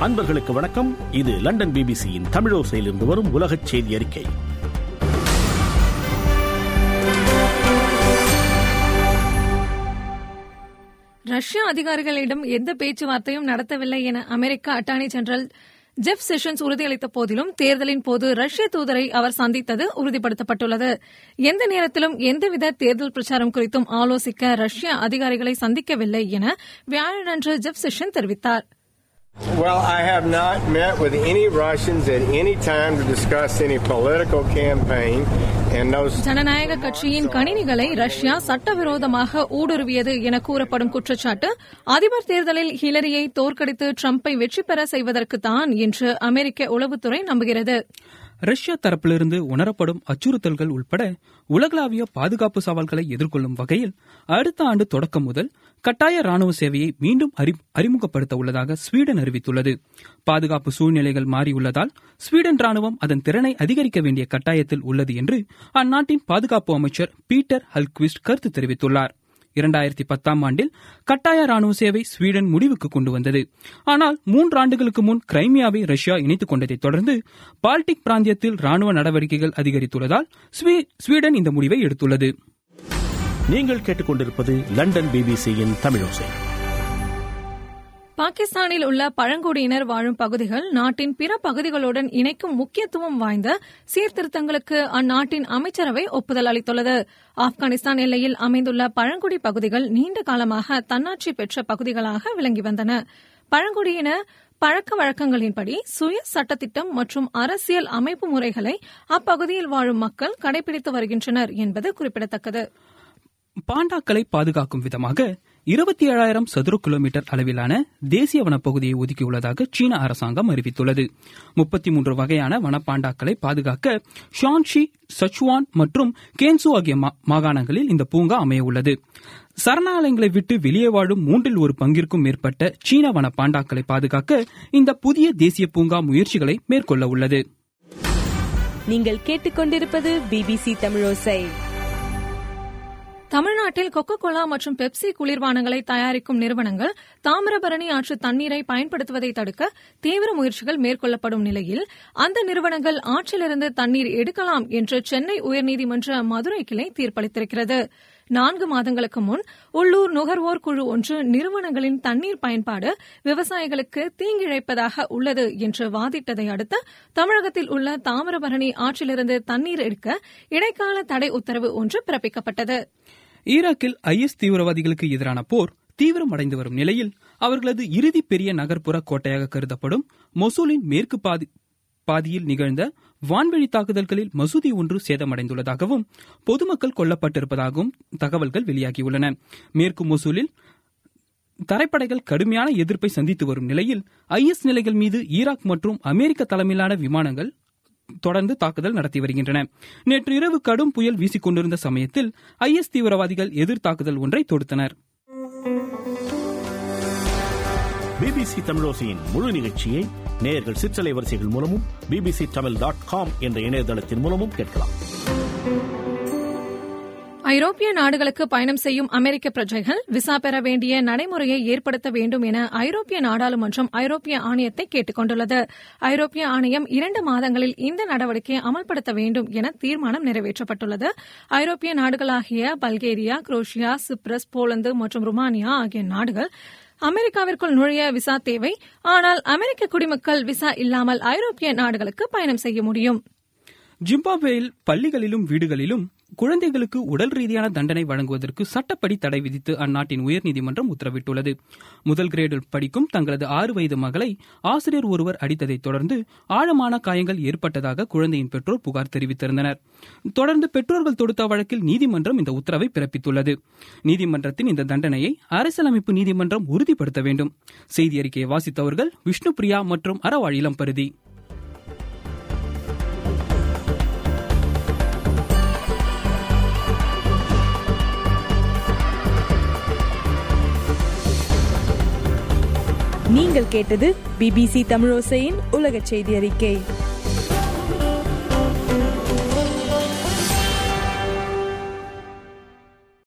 அன்பர்களுக்கு வணக்கம் இது லண்டன் பிபிசியின் தமிழோசையிலிருந்து வரும் உலகச் செய்தி அறிக்கை ரஷ்ய அதிகாரிகளிடம் எந்த பேச்சுவார்த்தையும் நடத்தவில்லை என அமெரிக்க அட்டார்னி ஜெனரல் ஜெஃப் செஷன்ஸ் உறுதியளித்த போதிலும் தேர்தலின் போது ரஷ்ய தூதரை அவர் சந்தித்தது உறுதிப்படுத்தப்பட்டுள்ளது எந்த நேரத்திலும் எந்தவித தேர்தல் பிரச்சாரம் குறித்தும் ஆலோசிக்க ரஷ்ய அதிகாரிகளை சந்திக்கவில்லை என வியாழனன்று ஜெஃப் செஷன் தெரிவித்தார் Well, I have not met with any Russians at any time to discuss any political campaign and those ஜனநாயக கட்சியின் கணினிகளை ரஷ்யா சட்டவிரோதமாக ஊடுருவியது என கூறப்படும் குற்றச்சாட்டு அதிபர் தேர்தலில் ஹிலரியை தோற்கடித்து ட்ரம்பை வெற்றி பெற செய்வதற்குத்தான் என்று அமெரிக்க உளவுத்துறை நம்புகிறது ரஷ்யா தரப்பிலிருந்து உணரப்படும் அச்சுறுத்தல்கள் உட்பட உலகளாவிய பாதுகாப்பு சவால்களை எதிர்கொள்ளும் வகையில் அடுத்த ஆண்டு தொடக்கம் முதல் கட்டாய ராணுவ சேவையை மீண்டும் அறி- அறிமுகப்படுத்த உள்ளதாக ஸ்வீடன் அறிவித்துள்ளது பாதுகாப்பு சூழ்நிலைகள் மாறியுள்ளதால் ஸ்வீடன் ராணுவம் அதன் திறனை அதிகரிக்க வேண்டிய கட்டாயத்தில் உள்ளது என்று அந்நாட்டின் பாதுகாப்பு அமைச்சர் பீட்டர் ஹல்க்விஸ்ட் கருத்து தெரிவித்துள்ளார் இரண்டாயிரத்தி பத்தாம் ஆண்டில் கட்டாய ராணுவ சேவை ஸ்வீடன் முடிவுக்கு கொண்டு வந்தது ஆனால் மூன்றாண்டுகளுக்கு முன் கிரைமியாவை ரஷ்யா இணைத்துக் கொண்டதைத் தொடர்ந்து பால்டிக் பிராந்தியத்தில் ராணுவ நடவடிக்கைகள் அதிகரித்துள்ளதால் ஸ்வீ- ஸ்வீடன் இந்த முடிவை எடுத்துள்ளது நீங்கள் கேட்டுக்கொண்டிருப்பது லண்டன் பிபிசியின் தமிழோசை பாகிஸ்தானில் உள்ள பழங்குடியினர் வாழும் பகுதிகள் நாட்டின் பிற பகுதிகளுடன் இணைக்கும் முக்கியத்துவம் வாய்ந்த சீர்திருத்தங்களுக்கு அந்நாட்டின் அமைச்சரவை ஒப்புதல் அளித்துள்ளது ஆப்கானிஸ்தான் எல்லையில் அமைந்துள்ள பழங்குடி பகுதிகள் நீண்ட காலமாக தன்னாட்சி பெற்ற பகுதிகளாக விளங்கி வந்தன பழங்குடியின பழக்க வழக்கங்களின்படி சுய சட்டத்திட்டம் மற்றும் அரசியல் அமைப்பு முறைகளை அப்பகுதியில் வாழும் மக்கள் கடைபிடித்து வருகின்றனர் என்பது குறிப்பிடத்தக்கது பாண்டாக்களை பாதுகாக்கும் விதமாக இருபத்தி ஏழாயிரம் சதுர கிலோமீட்டர் அளவிலான தேசிய வனப்பகுதியை ஒதுக்கியுள்ளதாக சீன அரசாங்கம் அறிவித்துள்ளது முப்பத்தி மூன்று வகையான வனப்பாண்டாக்களை பாதுகாக்க ஷான்ஷி சச்சுவான் மற்றும் கேன்சு ஆகிய மா- மாகாணங்களில் இந்த பூங்கா அமைய உள்ளது சரணாலயங்களை விட்டு வெளியே வாழும் மூன்றில் ஒரு பங்கிற்கும் மேற்பட்ட சீன வன பாண்டாக்களை பாதுகாக்க இந்த புதிய தேசிய பூங்கா முயற்சிகளை மேற்கொள்ள உள்ளது நீங்கள் கேட்டுக்கொண்டிருப்பது பிபிசி தமிழோசை தமிழ்நாட்டில் கொக்கோ கோலா மற்றும் பெப்சி குளிர்பானங்களை தயாரிக்கும் நிறுவனங்கள் தாமிரபரணி ஆற்று தண்ணீரை பயன்படுத்துவதை தடுக்க தீவிர முயற்சிகள் மேற்கொள்ளப்படும் நிலையில் அந்த நிறுவனங்கள் ஆற்றிலிருந்து தண்ணீர் எடுக்கலாம் என்று சென்னை உயர்நீதிமன்ற மதுரை கிளை தீர்ப்பளித்திருக்கிறது நான்கு மாதங்களுக்கு முன் உள்ளூர் நுகர்வோர் குழு ஒன்று நிறுவனங்களின் தண்ணீர் பயன்பாடு விவசாயிகளுக்கு தீங்கிழைப்பதாக உள்ளது என்று வாதிட்டதை அடுத்து தமிழகத்தில் உள்ள தாமிரபரணி ஆற்றிலிருந்து தண்ணீர் எடுக்க இடைக்கால தடை உத்தரவு ஒன்று பிறப்பிக்கப்பட்டது ஈராக்கில் ஐஎஸ் தீவிரவாதிகளுக்கு எதிரான போர் தீவிரமடைந்து வரும் நிலையில் அவர்களது இறுதி பெரிய நகர்ப்புற கோட்டையாக கருதப்படும் மொசூலின் மேற்கு பாதி பாதியில் நிகழ்ந்த வான்வழி தாக்குதல்களில் மசூதி ஒன்று சேதமடைந்துள்ளதாகவும் பொதுமக்கள் கொல்லப்பட்டிருப்பதாகவும் தகவல்கள் வெளியாகியுள்ளன மேற்கு மொசூலில் தரைப்படைகள் கடுமையான எதிர்ப்பை சந்தித்து வரும் நிலையில் ஐஎஸ் நிலைகள் மீது ஈராக் மற்றும் அமெரிக்க தலைமையிலான விமானங்கள் தொடர்ந்து தாக்குதல் நடத்தி வருகின்றன நேற்று இரவு கடும் புயல் வீசிக் கொண்டிருந்த சமயத்தில் ஐஎஸ் தீவிரவாதிகள் எதிர் தாக்குதல் ஒன்றை தொடுத்தனர் பிபிசி தமிழோசையின் முழு நிகழ்ச்சியை நேயர்கள் சிற்றலை வரிசைகள் மூலமும் பிபிசி தமிழ் டாட் காம் என்ற இணையதளத்தின் மூலமும் கேட்கலாம் ஐரோப்பிய நாடுகளுக்கு பயணம் செய்யும் அமெரிக்க பிரஜைகள் விசா பெற வேண்டிய நடைமுறையை ஏற்படுத்த வேண்டும் என ஐரோப்பிய நாடாளுமன்றம் ஐரோப்பிய ஆணையத்தை கேட்டுக் கொண்டுள்ளது ஐரோப்பிய ஆணையம் இரண்டு மாதங்களில் இந்த நடவடிக்கையை அமல்படுத்த வேண்டும் என தீர்மானம் நிறைவேற்றப்பட்டுள்ளது ஐரோப்பிய நாடுகளாகிய பல்கேரியா குரோஷியா சிப்ரஸ் போலந்து மற்றும் ருமானியா ஆகிய நாடுகள் அமெரிக்காவிற்குள் நுழைய விசா தேவை ஆனால் அமெரிக்க குடிமக்கள் விசா இல்லாமல் ஐரோப்பிய நாடுகளுக்கு பயணம் செய்ய முடியும் ஜிம்பாப்வேயில் பள்ளிகளிலும் வீடுகளிலும் குழந்தைகளுக்கு உடல் ரீதியான தண்டனை வழங்குவதற்கு சட்டப்படி தடை விதித்து அந்நாட்டின் உயர்நீதிமன்றம் உத்தரவிட்டுள்ளது முதல் கிரேடில் படிக்கும் தங்களது ஆறு வயது மகளை ஆசிரியர் ஒருவர் அடித்ததைத் தொடர்ந்து ஆழமான காயங்கள் ஏற்பட்டதாக குழந்தையின் பெற்றோர் புகார் தெரிவித்திருந்தனர் தொடர்ந்து பெற்றோர்கள் தொடுத்த வழக்கில் நீதிமன்றம் இந்த உத்தரவை பிறப்பித்துள்ளது நீதிமன்றத்தின் இந்த தண்டனையை அரசியலமைப்பு நீதிமன்றம் உறுதிப்படுத்த வேண்டும் செய்தி அறிக்கையை வாசித்தவர்கள் விஷ்ணு பிரியா மற்றும் அறவாழ் இளம்பருதி நீங்கள் கேட்டது பிபிசி தமிழோசையின் உலகச் செய்தி அறிக்கை